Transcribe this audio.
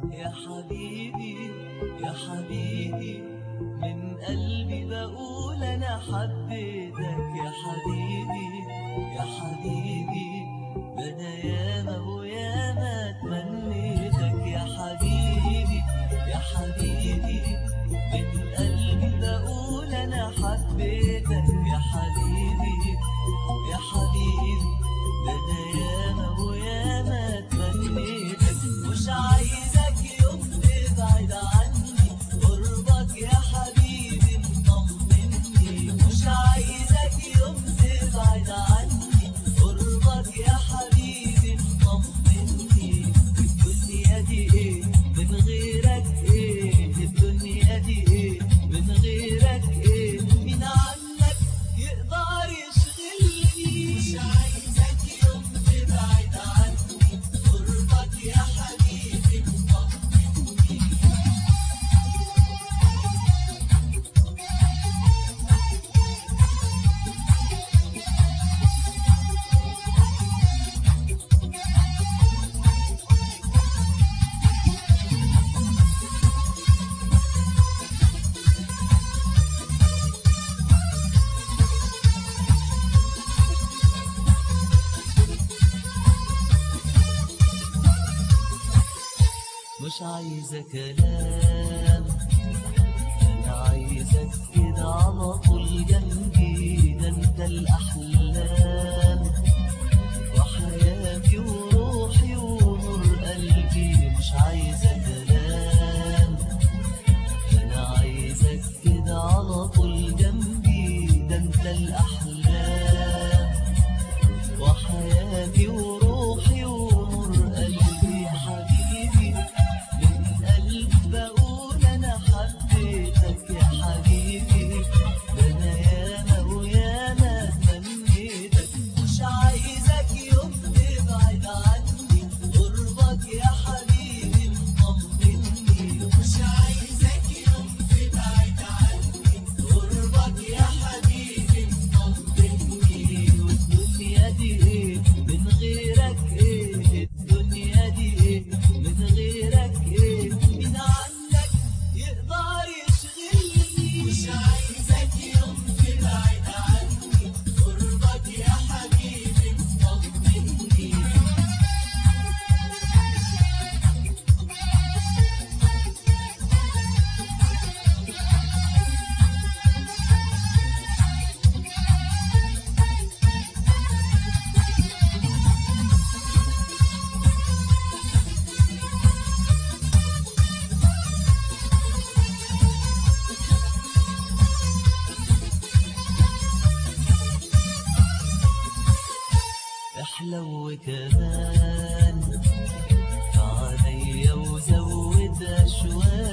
يا حبيبي يا حبيبي من قلبي بقول انا حبيتك يا حبيبي يا حبيبي ده انا ياما وياما تمنيتك يا حبيبي يا حبيبي من قلبي بقول انا حبيتك يا حبيبي يا حبيبي ده انا ياما وياما تمنيتك مش عايزك يوم تبعد عني قربك يا حبيبي مطمني مش عايزك يوم تبعد عني قربك يا حبيبي مطمني الدنيا دي ايه من غيرك ايه الدنيا دي ايه من غيرك ايه مين عنك يقدر يشغلني مش عايزك يوم تبعد عني قربك يا حبيبي مطمني مش عايزة كلام أنا عايزك كده على طول جنبي ده أنت الأحلام وحياتي وروحي ونور قلبي مش عايزة كلام أنا عايزك كده على طول جنبي ده أنت الأحلام وحياتي وروحي ونور قلبي يا حبيبي من قلبي بقول انا حبيتك يا حبيبي ده انا ياما وياما تمنيتك مش عايزك يوم تبعد عني قربك يا حبيبي مطمني مش عايزك يوم تبعد عني قربك يا حبيبي مطمني والدنيا دي ايه من غيرك ايه الدنيا دي ايه من غيرك ايه مين عنك يقدر يشغلني مش عايزك يوم تبعد عني قربك يا حبيبي مطمني احلو كمان عليا وزود اشواق